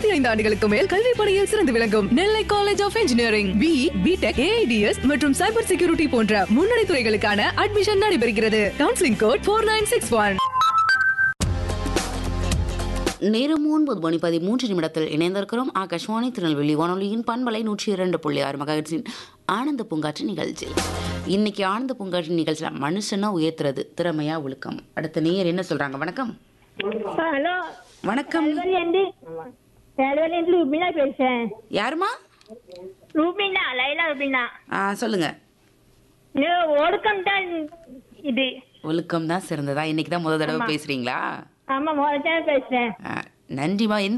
முப்பத்தி ஐந்து ஆண்டுகளுக்கு மேல் கல்வி பணியில் சிறந்து விளங்கும் Nellai college of engineering B B Tech A I D S மற்றும் சைபர் செக்யூரிட்டி போன்ற முன்னணி துறைகளுக்கான அட்மிஷன் நடைபெறுகிறது counselling code four nine six one நேரம் ஒன்பது மணி பதிமூன்று நிமிடத்தில் இணைந்திருக்கிறோம் ஆகாஷ்வாணி திருநெல்வேலி வானொலியின் பண்பலை நூற்றி இரண்டு புள்ளி ஆறு மகாட்சியின் ஆனந்த பூங்காற்று நிகழ்ச்சி இன்னைக்கு ஆனந்த பூங்காற்று நிகழ்ச்சியில் மனுஷனா உயர்த்துறது திறமையா ஒழுக்கம் அடுத்த நேயர் என்ன சொல்றாங்க வணக்கம் ஹலோ வணக்கம் வேலுவலிருந்து வேலுவலிருந்து ரூபினா பேசுறேன் யாருமா ரூபினா லைலா ரூபினா ஆ சொல்லுங்க இது ஒடுக்கம் தான் இது ஒழுக்கம் தான் சிறந்ததா இன்னைக்கு தான் முதல் தடவை பேசுறீங்களா ஆமா முதல்ல பேசுறேன் ஆ, நன்றிமா எந்த